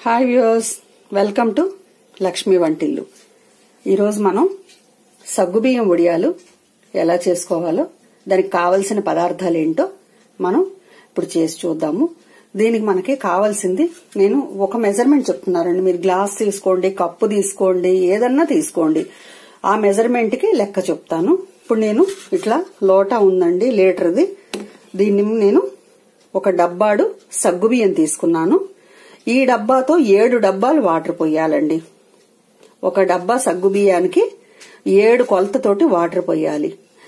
hi viewers welcome to Lakshmi Vantillu ఈరోజు మనం సగ్గుబియ్యం వడియాలు ఎలా చేసుకోవాలో దానికి కావలసిన పదార్థాలు ఏంటో మనం ఇప్పుడు చేసి చూద్దాము దీనికి మనకి కావాల్సింది నేను ఒక మెజర్మెంట్ చెప్తున్నానండి మీరు గ్లాస్ తీసుకోండి కప్పు తీసుకోండి ఏదన్నా తీసుకోండి ఆ మెజర్మెంట్ కి లెక్క చెప్తాను ఇప్పుడు నేను ఇట్లా లోటా ఉందండి లీటర్ది దీన్ని నేను ఒక డబ్బాడు సగ్గుబియ్యం తీసుకున్నాను ఈ డబ్బాతో ఏడు డబ్బాలు వాటర్ పోయాలండి ఒక డబ్బా సగ్గు బియ్యానికి ఏడు కొలతతోటి వాటర్ పోయాలి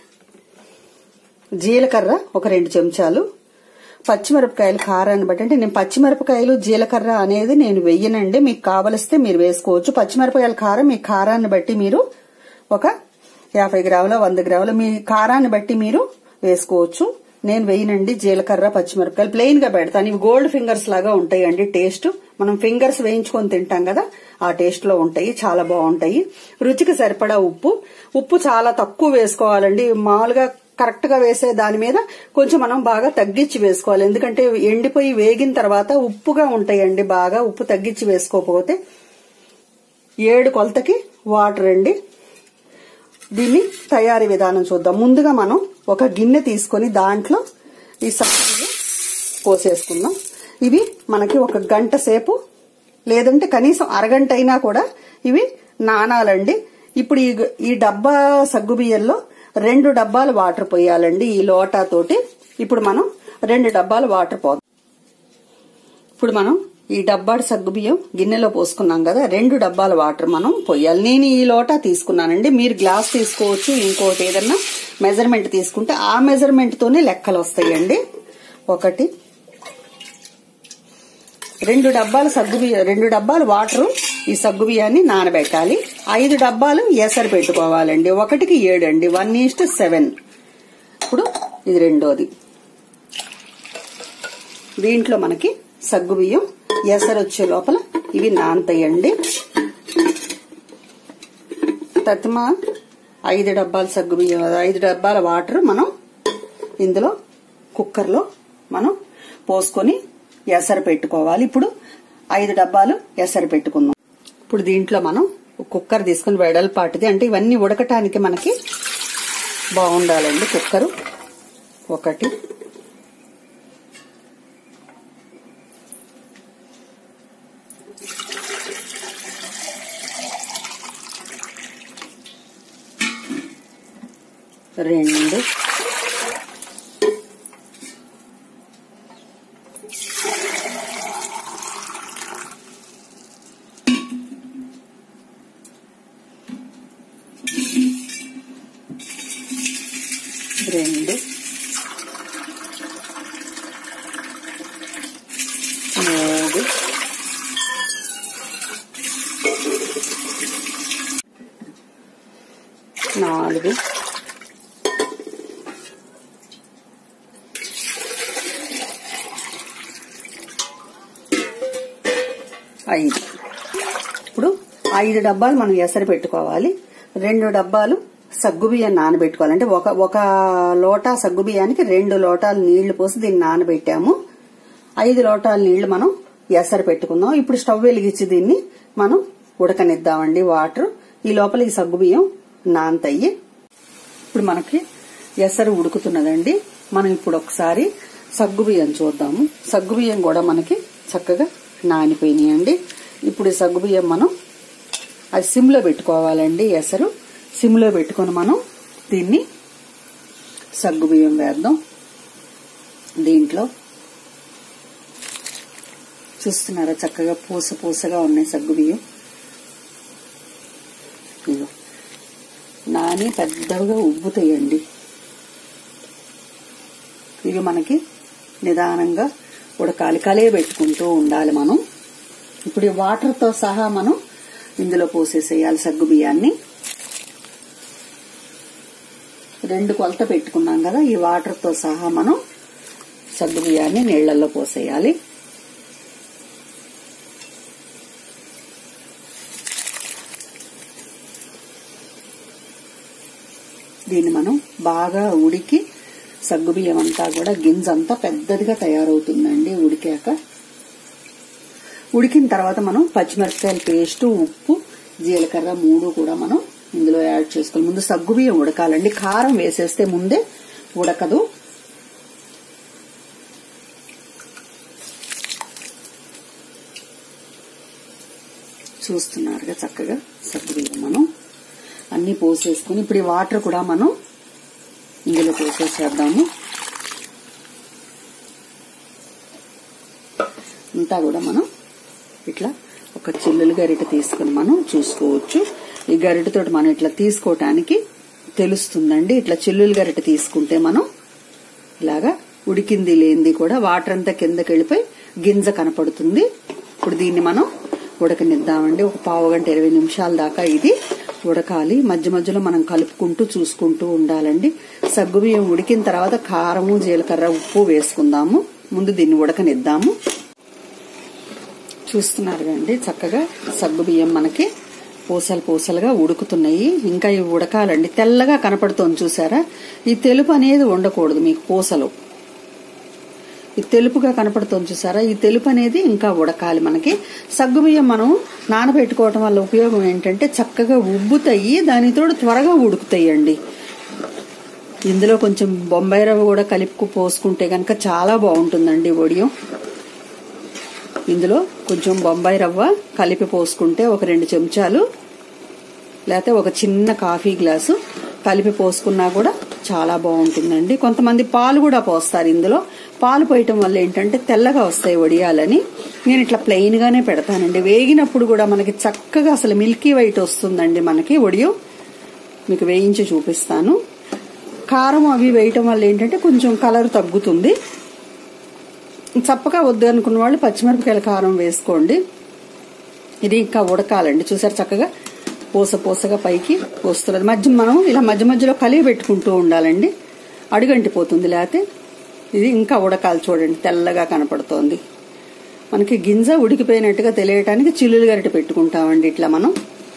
జీలకర్ర ఒక రెండు చెంచాలు పచ్చిమిరపకాయలు కారాన్ని బట్టి అంటే నేను పచ్చిమిరపకాయలు జీలకర్ర అనేది నేను వెయ్యనండి మీకు కావలిస్తే మీరు వేసుకోవచ్చు పచ్చిమిరపకాయల కారం మీ కారాన్ని బట్టి మీరు ఒక యాభై గ్రాముల వంద గ్రాముల మీ కారాన్ని బట్టి మీరు వేసుకోవచ్చు నేను వేయనండి జీలకర్ర పచ్చిమిరపకాయలు ప్లెయిన్ గా పెడతాను ఇవి గోల్డ్ ఫింగర్స్ లాగా ఉంటాయండి టేస్ట్ మనం ఫింగర్స్ వేయించుకొని తింటాం కదా ఆ టేస్ట్ లో ఉంటాయి చాలా బాగుంటాయి రుచికి సరిపడా ఉప్పు ఉప్పు చాలా తక్కువ వేసుకోవాలండి మామూలుగా కరెక్ట్ గా వేసే దాని మీద కొంచెం మనం బాగా తగ్గించి వేసుకోవాలి ఎందుకంటే ఎండిపోయి వేగిన తర్వాత ఉప్పుగా ఉంటాయండి బాగా ఉప్పు తగ్గించి వేసుకోకపోతే ఏడు కొలతకి వాటర్ అండి దీన్ని తయారీ విధానం చూద్దాం ముందుగా మనం ఒక గిన్నె తీసుకొని దాంట్లో ఈ సబ్సిడీలు పోసేసుకుందాం ఇవి మనకి ఒక గంట సేపు లేదంటే కనీసం అరగంట అయినా కూడా ఇవి నానాలండి ఇప్పుడు ఈ ఈ డబ్బా సగ్గుబియ్యంలో రెండు డబ్బాలు వాటర్ పోయాలండి ఈ లోటా తోటి ఇప్పుడు మనం రెండు డబ్బాలు వాటర్ పోదాం ఇప్పుడు మనం ఈ డబ్బాడు సగ్గుబియ్యం గిన్నెలో పోసుకున్నాం కదా రెండు డబ్బాల వాటర్ మనం పోయాలి నేను ఈ లోటా తీసుకున్నానండి మీరు గ్లాస్ తీసుకోవచ్చు ఇంకోటి ఏదన్నా మెజర్మెంట్ తీసుకుంటే ఆ మెజర్మెంట్ తోనే లెక్కలు వస్తాయండి ఒకటి రెండు డబ్బాలు సగ్గుబియ్యం రెండు డబ్బాలు వాటర్ ఈ సగ్గుబియ్యాన్ని నానబెట్టాలి ఐదు డబ్బాలు ఎసరు పెట్టుకోవాలండి ఒకటికి ఏడు అండి వన్ ఈస్ట్ సెవెన్ ఇప్పుడు ఇది రెండోది దీంట్లో మనకి సగ్గుబియ్యం ఎసరు వచ్చే లోపల ఇవి నానతాయండి తత్మ ఐదు డబ్బాల సగ్గుబియ్యం ఐదు డబ్బాల వాటర్ మనం ఇందులో కుక్కర్లో మనం పోసుకొని ఎసరు పెట్టుకోవాలి ఇప్పుడు ఐదు డబ్బాలు ఎసరు పెట్టుకుందాం ఇప్పుడు దీంట్లో మనం కుక్కర్ తీసుకుని వెడల్పాటిది అంటే ఇవన్నీ ఉడకటానికి మనకి బాగుండాలండి కుక్కరు ఒకటి రెండు రెండు మూడు నాలుగు ఐదు ఇప్పుడు ఐదు డబ్బాలు మనం ఎసరు పెట్టుకోవాలి రెండు డబ్బాలు సగ్గుబియ్యం నానబెట్టుకోవాలి అంటే ఒక ఒక లోటా సగ్గుబియ్యానికి రెండు లోటాలు నీళ్లు పోసి దీన్ని నానబెట్టాము ఐదు లోటాల నీళ్లు మనం ఎసరు పెట్టుకుందాం ఇప్పుడు స్టవ్ వెలిగించి దీన్ని మనం ఉడకనిద్దామండి వాటర్ ఈ లోపల ఈ సగ్గుబియ్యం నానతయ్యి ఇప్పుడు మనకి ఎసరు ఉడుకుతున్నదండి మనం ఇప్పుడు ఒకసారి సగ్గుబియ్యం చూద్దాము సగ్గుబియ్యం కూడా మనకి చక్కగా నానిపోయినాయండి ఇప్పుడు ఈ సగ్గుబియ్యం మనం అది సిమ్లో పెట్టుకోవాలండి ఎసరు సిమ్లో పెట్టుకొని మనం దీన్ని సగ్గుబియ్యం వేద్దాం దీంట్లో చూస్తున్నారా చక్కగా పూస పూసగా ఉన్నాయి సగ్గుబియ్యం ఇదిగో నాని పెద్దగా ఉబ్బుతాయండి ఇవి మనకి నిదానంగా ఉడకాలి కలే పెట్టుకుంటూ ఉండాలి మనం ఇప్పుడు ఈ వాటర్తో సహా మనం ఇందులో పోసేసేయాలి సగ్గు బియ్యాన్ని రెండు కొలత పెట్టుకున్నాం కదా ఈ వాటర్తో సహా మనం సగ్గు బియ్యాన్ని నీళ్లలో పోసేయాలి దీన్ని మనం బాగా ఉడికి సగ్గుబియ్యం అంతా కూడా గింజ అంతా పెద్దదిగా తయారవుతుందండి ఉడికాక ఉడికిన తర్వాత మనం పచ్చిమిరపకాయల పేస్ట్ ఉప్పు జీలకర్ర మూడు కూడా మనం ఇందులో యాడ్ చేసుకోవాలి ముందు సగ్గుబియ్యం ఉడకాలండి కారం వేసేస్తే ముందే ఉడకదు చూస్తున్నారుగా చక్కగా సగ్గుబియ్యం మనం అన్ని పోసేసుకుని ఇప్పుడు ఈ వాటర్ కూడా మనం ఇందులో పోసేసేద్దాము అంతా కూడా మనం ఇట్లా ఒక చిల్లులు గరిట తీసుకుని మనం చూసుకోవచ్చు ఈ గరిటతోటి మనం ఇట్లా తీసుకోవటానికి తెలుస్తుందండి ఇట్లా చిల్లులు గరిట తీసుకుంటే మనం ఇలాగా ఉడికింది లేనిది కూడా వాటర్ అంతా కిందకి వెళ్ళిపోయి గింజ కనపడుతుంది ఇప్పుడు దీన్ని మనం ఉడకనిద్దామండి ఒక పావు గంట ఇరవై నిమిషాల దాకా ఇది ఉడకాలి మధ్య మధ్యలో మనం కలుపుకుంటూ చూసుకుంటూ ఉండాలండి సగ్గుబియ్యం ఉడికిన తర్వాత కారము జీలకర్ర ఉప్పు వేసుకుందాము ముందు దీన్ని ఉడకనిద్దాము చూస్తున్నారు అండి చక్కగా సగ్గుబియ్యం మనకి పూసలు పూసలుగా ఉడుకుతున్నాయి ఇంకా ఇవి ఉడకాలండి తెల్లగా కనపడుతోంది చూసారా ఈ తెలుపు అనేది ఉండకూడదు మీకు పూసలు ఈ తెలుపుగా కనపడుతోంది చూసారా ఈ తెలుపు అనేది ఇంకా ఉడకాలి మనకి సగ్గుబియ్యం మనం నానబెట్టుకోవటం వల్ల ఉపయోగం ఏంటంటే చక్కగా ఉబ్బుతాయి దానితో త్వరగా ఉడుకుతాయి అండి ఇందులో కొంచెం బొంబాయి రవ్వ కూడా కలిపి పోసుకుంటే కనుక చాలా బాగుంటుందండి వడియం ఇందులో కొంచెం బొంబాయి రవ్వ కలిపి పోసుకుంటే ఒక రెండు చెంచాలు లేకపోతే ఒక చిన్న కాఫీ గ్లాసు కలిపి పోసుకున్నా కూడా చాలా బాగుంటుందండి కొంతమంది పాలు కూడా పోస్తారు ఇందులో పాలు పోయటం వల్ల ఏంటంటే తెల్లగా వస్తాయి వడియాలని నేను ఇట్లా ప్లెయిన్ గానే పెడతానండి వేగినప్పుడు కూడా మనకి చక్కగా అసలు మిల్కీ వైట్ వస్తుందండి మనకి వడియం మీకు వేయించి చూపిస్తాను కారం అవి వేయటం వల్ల ఏంటంటే కొంచెం కలర్ తగ్గుతుంది చప్పగా వద్దు అనుకున్న వాళ్ళు పచ్చిమిరపకాయల కారం వేసుకోండి ఇది ఇంకా ఉడకాలండి చూసారు చక్కగా పూస పూసగా పైకి వస్తున్నది మధ్య మనం ఇలా మధ్య మధ్యలో కలిగి పెట్టుకుంటూ ఉండాలండి అడుగంటిపోతుంది లేకపోతే ఇది ఇంకా ఉడకాలి చూడండి తెల్లగా కనపడుతోంది మనకి గింజ ఉడికిపోయినట్టుగా తెలియటానికి చిల్లులు గరిట పెట్టుకుంటామండి ఇట్లా మనం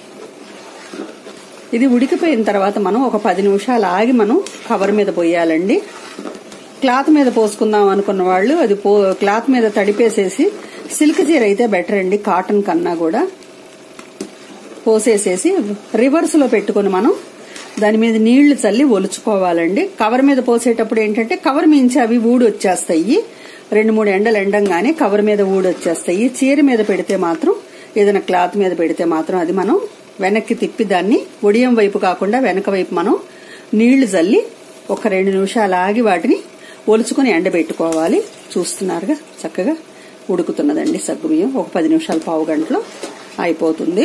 ఇది ఉడికిపోయిన తర్వాత మనం ఒక పది నిమిషాలు ఆగి మనం కవర్ మీద పోయాలండి క్లాత్ మీద పోసుకుందాం అనుకున్న వాళ్ళు అది పో క్లాత్ మీద తడిపేసేసి సిల్క్ చీర అయితే బెటర్ అండి కాటన్ కన్నా కూడా పోసేసేసి రివర్స్ లో పెట్టుకుని మనం దాని మీద నీళ్లు చల్లి ఒలుచుకోవాలండి కవర్ మీద పోసేటప్పుడు ఏంటంటే కవర్ మించి అవి ఊడి వచ్చేస్తాయి రెండు మూడు ఎండలు ఎండంగానే కవర్ మీద ఊడి వచ్చేస్తాయి చీర మీద పెడితే మాత్రం ఏదైనా క్లాత్ మీద పెడితే మాత్రం అది మనం వెనక్కి తిప్పి దాన్ని ఒడియం వైపు కాకుండా వెనక వైపు మనం నీళ్లు చల్లి ఒక రెండు నిమిషాలు ఆగి వాటిని ఒలుచుకుని ఎండబెట్టుకోవాలి చూస్తున్నారుగా చక్కగా ఉడుకుతున్నదండి సగ్గుబియ్యం ఒక పది నిమిషాలు పావు గంటలో అయిపోతుంది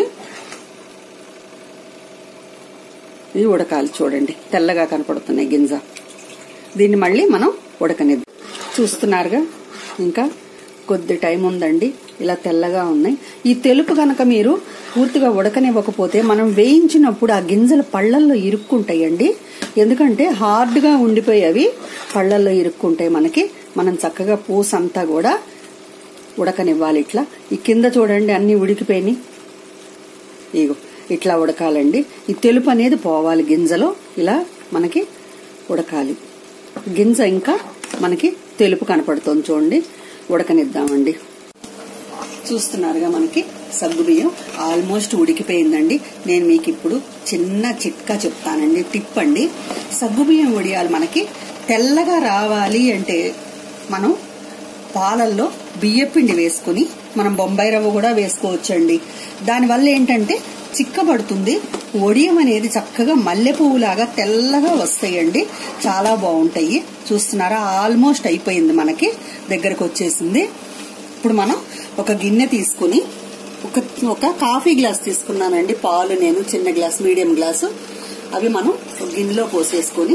ఇది ఉడకాలి చూడండి తెల్లగా కనపడుతున్నాయి గింజ దీన్ని మళ్ళీ మనం ఉడకనిద్దాం చూస్తున్నారుగా ఇంకా కొద్ది టైం ఉందండి ఇలా తెల్లగా ఉన్నాయి ఈ తెలుపు గనక మీరు పూర్తిగా ఉడకనివ్వకపోతే మనం వేయించినప్పుడు ఆ గింజలు పళ్ళల్లో ఇరుక్కుంటాయండి ఎందుకంటే హార్డ్ గా ఉండిపోయి అవి పళ్ళల్లో ఇరుక్కుంటాయి మనకి మనం చక్కగా పూసంతా కూడా ఉడకనివ్వాలి ఇట్లా ఈ కింద చూడండి అన్ని ఉడికిపోయినాయి ఇగో ఇట్లా ఉడకాలండి ఈ తెలుపు అనేది పోవాలి గింజలో ఇలా మనకి ఉడకాలి గింజ ఇంకా మనకి తెలుపు కనపడుతుంది చూడండి ఉడకనిద్దామండి చూస్తున్నారుగా మనకి సగ్గుబియ్యం ఆల్మోస్ట్ ఉడికిపోయిందండి నేను మీకు ఇప్పుడు చిన్న చిట్కా చెప్తానండి టిప్ అండి సగ్గుబియ్యం ఉడియాలి మనకి తెల్లగా రావాలి అంటే మనం పాలల్లో బియ్యపిండి వేసుకుని మనం బొంబాయి రవ్వ కూడా వేసుకోవచ్చండి దానివల్ల ఏంటంటే చిక్కబడుతుంది ఒడియం అనేది చక్కగా మల్లె పువ్వులాగా తెల్లగా వస్తాయండి చాలా బాగుంటాయి చూస్తున్నారా ఆల్మోస్ట్ అయిపోయింది మనకి దగ్గరకు వచ్చేసింది ఇప్పుడు మనం ఒక గిన్నె తీసుకుని ఒక ఒక కాఫీ గ్లాస్ తీసుకున్నానండి పాలు నేను చిన్న గ్లాస్ మీడియం గ్లాసు అవి మనం ఒక గిన్నెలో పోసేసుకొని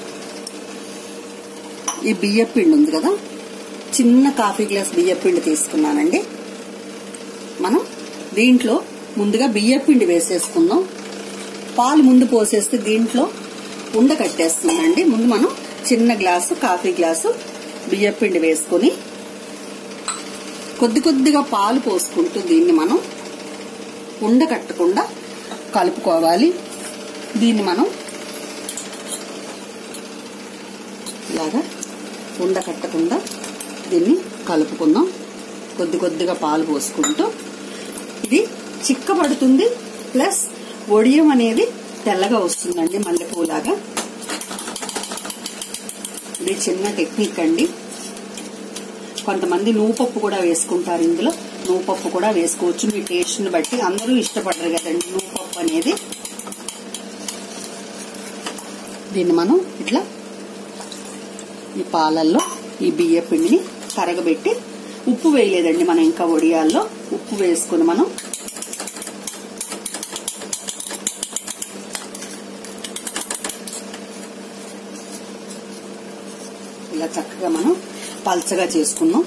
ఈ బియ్య పిండి ఉంది కదా చిన్న కాఫీ గ్లాస్ బియ్య పిండి తీసుకున్నానండి మనం దీంట్లో ముందుగా బియ్య పిండి వేసేసుకుందాం పాలు ముందు పోసేస్తే దీంట్లో ఉండ కట్టేస్తుందండి ముందు మనం చిన్న గ్లాసు కాఫీ గ్లాసు బియ్య పిండి వేసుకొని కొద్ది కొద్దిగా పాలు పోసుకుంటూ దీన్ని మనం ఉండ కట్టకుండా కలుపుకోవాలి దీన్ని మనం ఇలాగా ఉండ కట్టకుండా దీన్ని కలుపుకుందాం కొద్ది కొద్దిగా పాలు పోసుకుంటూ ఇది చిక్కబడుతుంది ప్లస్ ఒడియం అనేది తెల్లగా వస్తుందండి మల్లెపూలాగా ఇది చిన్న టెక్నిక్ అండి కొంతమంది నువ్వుపప్పు కూడా వేసుకుంటారు ఇందులో నువ్వుపప్పు కూడా వేసుకోవచ్చు మీ టేస్ట్ని బట్టి అందరూ ఇష్టపడరు కదండి నువ్వుపప్పు అనేది దీన్ని మనం ఇట్లా ఈ పాలల్లో ఈ బియ్య పిండిని కరగబెట్టి ఉప్పు వేయలేదండి మనం ఇంకా వడియాల్లో ఉప్పు వేసుకుని మనం ఇలా చక్కగా మనం పల్చగా చేసుకున్నాం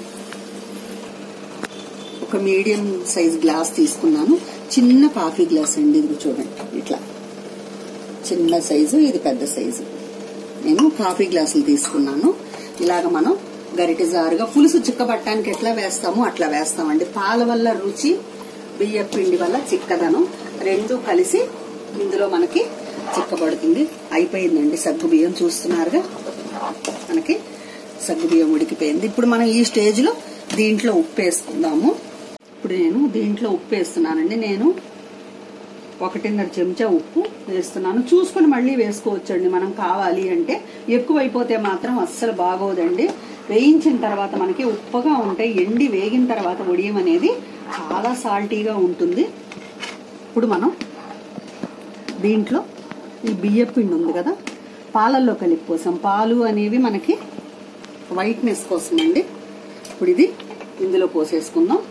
ఒక మీడియం సైజ్ గ్లాస్ తీసుకున్నాను చిన్న కాఫీ గ్లాస్ అండి ఇది చూడండి ఇట్లా చిన్న సైజు ఇది పెద్ద సైజు నేను కాఫీ గ్లాసులు తీసుకున్నాను ఇలాగ మనం గరిటె జారుగా పులుసు చిక్కబట్టడానికి ఎట్లా వేస్తామో అట్లా వేస్తామండి పాల వల్ల రుచి బియ్య పిండి వల్ల చిక్కదనం రెండు కలిసి ఇందులో మనకి చిక్కబడుతుంది అయిపోయిందండి సగ్గు బియ్యం చూస్తున్నారుగా మనకి సగ్గు బియ్యం ఉడికిపోయింది ఇప్పుడు మనం ఈ స్టేజ్ లో దీంట్లో ఉప్పు వేసుకుందాము ఇప్పుడు నేను దీంట్లో ఉప్పు వేస్తున్నానండి నేను ఒకటిన్నర చెంచా ఉప్పు వేస్తున్నాను చూసుకొని మళ్ళీ వేసుకోవచ్చండి మనం కావాలి అంటే ఎక్కువైపోతే మాత్రం అస్సలు బాగోదండి వేయించిన తర్వాత మనకి ఉప్పగా ఉంటాయి ఎండి వేగిన తర్వాత ఉడియం అనేది చాలా సాల్టీగా ఉంటుంది ఇప్పుడు మనం దీంట్లో ఈ బియ్య పిండి ఉంది కదా పాలల్లో కలిపి పోసాం పాలు అనేవి మనకి వైట్నెస్ కోసం అండి ఇప్పుడు ఇది ఇందులో పోసేసుకుందాం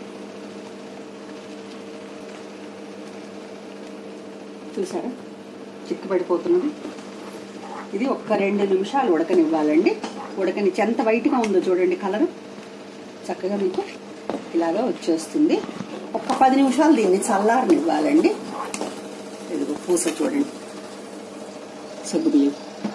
చూసారా చిక్కుపడిపోతున్నది ఇది ఒక్క రెండు నిమిషాలు ఉడకనివ్వాలండి ఉడకని ఎంత వైట్గా ఉందో చూడండి కలర్ చక్కగా మీకు ఇలాగా వచ్చేస్తుంది ఒక్క పది నిమిషాలు దీన్ని చల్లారనివ్వాలండి ఇదిగో పూస చూడండి సగ్గు బియ్యం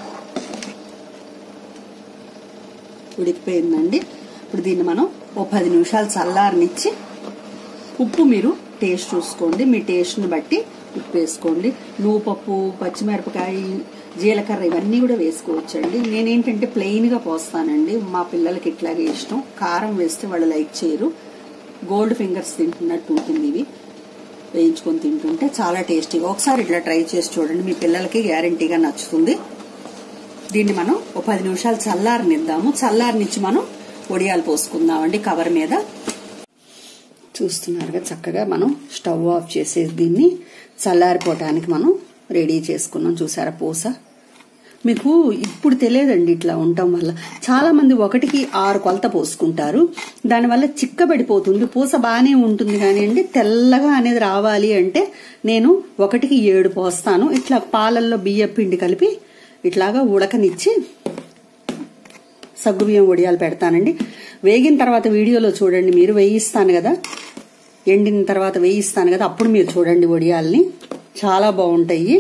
ఉడికిపోయిందండి ఇప్పుడు దీన్ని మనం ఓ పది నిమిషాలు చల్లారనిచ్చి ఉప్పు మీరు టేస్ట్ చూసుకోండి మీ టేస్ట్ని బట్టి ఉప్పు వేసుకోండి నువ్వుపప్పు పచ్చిమిరపకాయ జీలకర్ర ఇవన్నీ కూడా వేసుకోవచ్చండి నేనేంటంటే ప్లెయిన్గా పోస్తానండి మా పిల్లలకి ఇట్లాగే ఇష్టం కారం వేస్తే వాళ్ళు లైక్ చేయరు గోల్డ్ ఫింగర్స్ తింటున్నట్టు ఉంటుంది ఇవి వేయించుకొని తింటుంటే చాలా టేస్టీగా ఒకసారి ఇట్లా ట్రై చేసి చూడండి మీ పిల్లలకి గ్యారంటీగా నచ్చుతుంది దీన్ని మనం ఒక పది నిమిషాలు చల్లారనిద్దాము చల్లారనిచ్చి మనం ఒడియాలు పోసుకుందామండి కవర్ మీద చూస్తున్నారుగా చక్కగా మనం స్టవ్ ఆఫ్ చేసేసి దీన్ని చల్లారిపోవటానికి మనం రెడీ చేసుకున్నాం చూసారా పూస మీకు ఇప్పుడు తెలియదండి ఇట్లా ఉండటం వల్ల చాలా మంది ఒకటికి ఆరు కొలత పోసుకుంటారు దానివల్ల చిక్కబడిపోతుంది పూస బాగానే ఉంటుంది కానీ అండి తెల్లగా అనేది రావాలి అంటే నేను ఒకటికి ఏడు పోస్తాను ఇట్లా పాలల్లో బియ్య పిండి కలిపి ఇట్లాగా ఉడకనిచ్చి సగ్గుబియ్యం వడియాలు పెడతానండి వేగిన తర్వాత వీడియోలో చూడండి మీరు వేయిస్తాను కదా ఎండిన తర్వాత వేయిస్తాను కదా అప్పుడు మీరు చూడండి వడియాల్ని చాలా బాగుంటాయి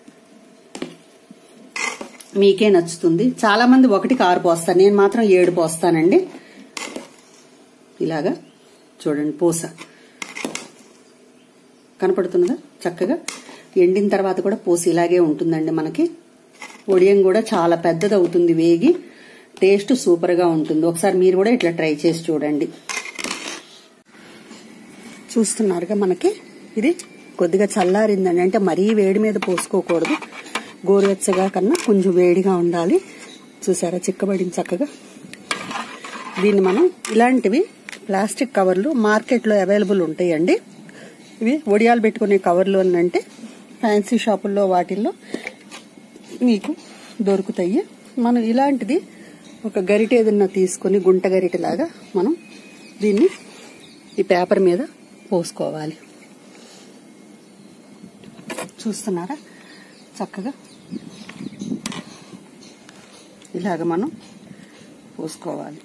మీకే నచ్చుతుంది చాలా మంది ఒకటికి ఆరు పోస్తారు నేను మాత్రం ఏడు పోస్తానండి ఇలాగా చూడండి పూస కనపడుతున్నదా చక్కగా ఎండిన తర్వాత కూడా పూస ఇలాగే ఉంటుందండి మనకి ఒడియం కూడా చాలా పెద్దది అవుతుంది వేగి టేస్ట్ సూపర్గా ఉంటుంది ఒకసారి మీరు కూడా ఇట్లా ట్రై చేసి చూడండి చూస్తున్నారుగా మనకి ఇది కొద్దిగా చల్లారిందండి అంటే మరీ వేడి మీద పోసుకోకూడదు గోరువెచ్చగా కన్నా కొంచెం వేడిగా ఉండాలి చూసారా చిక్కబడింది చక్కగా దీన్ని మనం ఇలాంటివి ప్లాస్టిక్ కవర్లు మార్కెట్లో అవైలబుల్ ఉంటాయండి ఇవి ఒడియాలు పెట్టుకునే కవర్లు అని అంటే ఫ్యాన్సీ షాపుల్లో వాటిల్లో మీకు దొరుకుతాయి మనం ఇలాంటిది ఒక గరిటె ఏదన్నా తీసుకొని గుంట గరిటెలాగా మనం దీన్ని ఈ పేపర్ మీద పోసుకోవాలి చూస్తున్నారా చక్కగా ఇలాగ మనం పోసుకోవాలి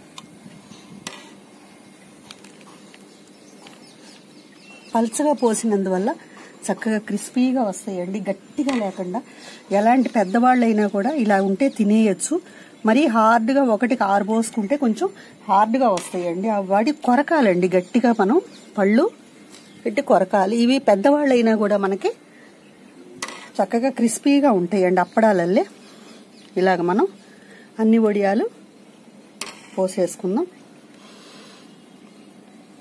పల్చగా పోసినందువల్ల చక్కగా క్రిస్పీగా వస్తాయండి గట్టిగా లేకుండా ఎలాంటి పెద్దవాళ్ళైనా కూడా ఇలా ఉంటే తినేయచ్చు మరీ హార్డ్గా ఒకటికి ఆరు పోసుకుంటే కొంచెం హార్డ్గా వస్తాయండి ఆ వాటి కొరకాలండి గట్టిగా మనం పళ్ళు పెట్టి కొరకాలి ఇవి పెద్దవాళ్ళైనా కూడా మనకి చక్కగా క్రిస్పీగా ఉంటాయండి అప్పడాలల్లే ఇలాగ మనం అన్ని వడియాలు పోసేసుకుందాం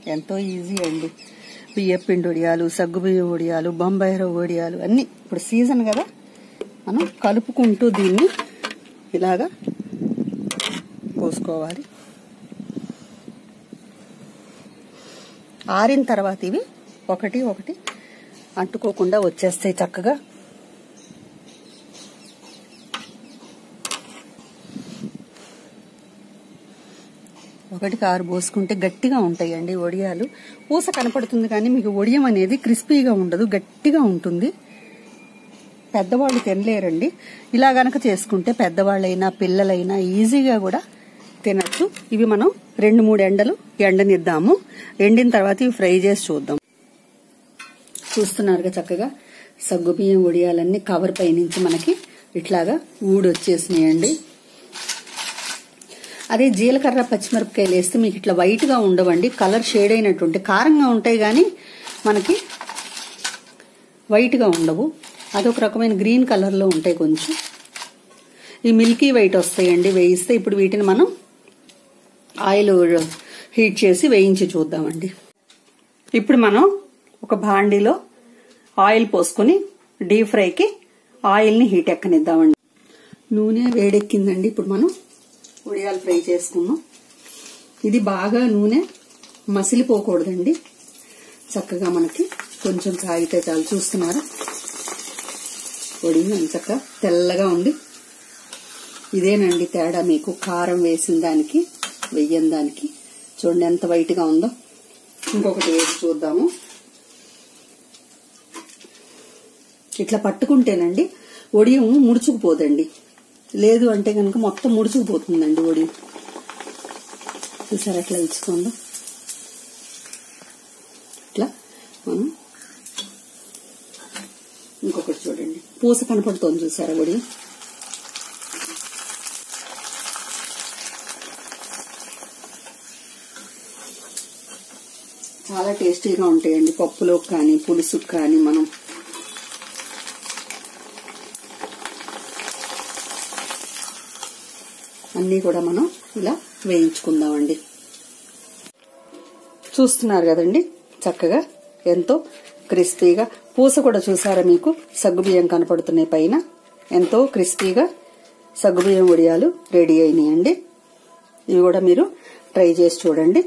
ఎంతో ఈజీ అండి బియ్యపిండి వడియాలు సగ్గుబియ్య వడియాలు బొంబాయి రవ్వ వడియాలు అన్ని ఇప్పుడు సీజన్ కదా మనం కలుపుకుంటూ దీన్ని ఇలాగా పోసుకోవాలి ఆరిన తర్వాత ఇవి ఒకటి ఒకటి అంటుకోకుండా వచ్చేస్తాయి చక్కగా ఒకటికి ఆరు పోసుకుంటే గట్టిగా ఉంటాయండి వడియాలు పూస కనపడుతుంది కానీ మీకు వడియం అనేది క్రిస్పీగా ఉండదు గట్టిగా ఉంటుంది పెద్దవాళ్ళు తినలేరండి ఇలా గనక చేసుకుంటే పెద్దవాళ్ళైనా పిల్లలైనా ఈజీగా కూడా తినచ్చు ఇవి మనం రెండు మూడు ఎండలు ఎండనిద్దాము ఎండిన తర్వాత ఇవి ఫ్రై చేసి చూద్దాం చూస్తున్నారుగా చక్కగా సగ్గుబియ్యం ఉడియాలన్నీ కవర్ పై నుంచి మనకి ఇట్లాగా ఊడొచ్చేసినాయండి అదే జీలకర్ర పచ్చిమిరపకాయలు వేస్తే మీకు ఇట్లా వైట్ గా ఉండవండి కలర్ షేడ్ అయినటువంటి కారంగా ఉంటాయి కానీ మనకి వైట్ గా ఉండవు అదొక రకమైన గ్రీన్ కలర్ లో ఉంటాయి కొంచెం ఈ మిల్కీ వైట్ వస్తాయండి వేయిస్తే ఇప్పుడు వీటిని మనం ఆయిల్ హీట్ చేసి వేయించి చూద్దామండి ఇప్పుడు మనం ఒక భాండీలో ఆయిల్ పోసుకుని డీప్ ఫ్రైకి ఆయిల్ని హీట్ ఎక్కనిద్దామండి నూనె వేడెక్కిందండి ఇప్పుడు మనం ఉడియాలు ఫ్రై చేసుకున్నాం ఇది బాగా నూనె మసిలిపోకూడదండి చక్కగా మనకి కొంచెం కాగితే చాలు చూస్తున్నారా ఉడియం చక్క తెల్లగా ఉంది ఇదేనండి తేడా మీకు కారం వేసిన దానికి వెయ్యని దానికి చూడండి ఎంత వైట్గా ఉందో ఇంకొకటి వేసి చూద్దాము ఇట్లా పట్టుకుంటేనండి ఒడియం ముడుచుకుపోదండి లేదు అంటే కనుక మొత్తం ముడుచుకుపోతుందండి ఒడియం చూసారా ఎట్లా ఇచ్చుకుందో ఇట్లా మనం ఇంకొకటి చూడండి పూస కనపడుతోంది చూసారా ఒడియం చాలా టేస్టీగా ఉంటాయండి పప్పులో కానీ పులుసుకు కానీ మనం అన్నీ కూడా మనం ఇలా వేయించుకుందామండి చూస్తున్నారు కదండి చక్కగా ఎంతో క్రిస్పీగా పూస కూడా చూసారా మీకు సగ్గుబియ్యం కనపడుతున్నాయి పైన ఎంతో క్రిస్పీగా సగ్గుబియ్యం వడియాలు రెడీ అయినాయండి ఇవి కూడా మీరు ట్రై చేసి చూడండి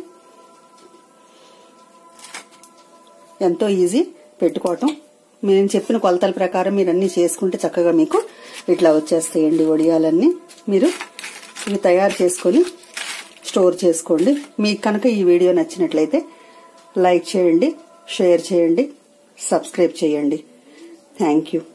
ఎంతో ఈజీ పెట్టుకోవటం నేను చెప్పిన కొలతల ప్రకారం మీరు అన్ని చేసుకుంటే చక్కగా మీకు ఇట్లా వచ్చేస్తాయండి వడియాలన్నీ మీరు ఇవి తయారు చేసుకొని స్టోర్ చేసుకోండి మీకు కనుక ఈ వీడియో నచ్చినట్లయితే లైక్ చేయండి షేర్ చేయండి సబ్స్క్రైబ్ చేయండి థ్యాంక్ యూ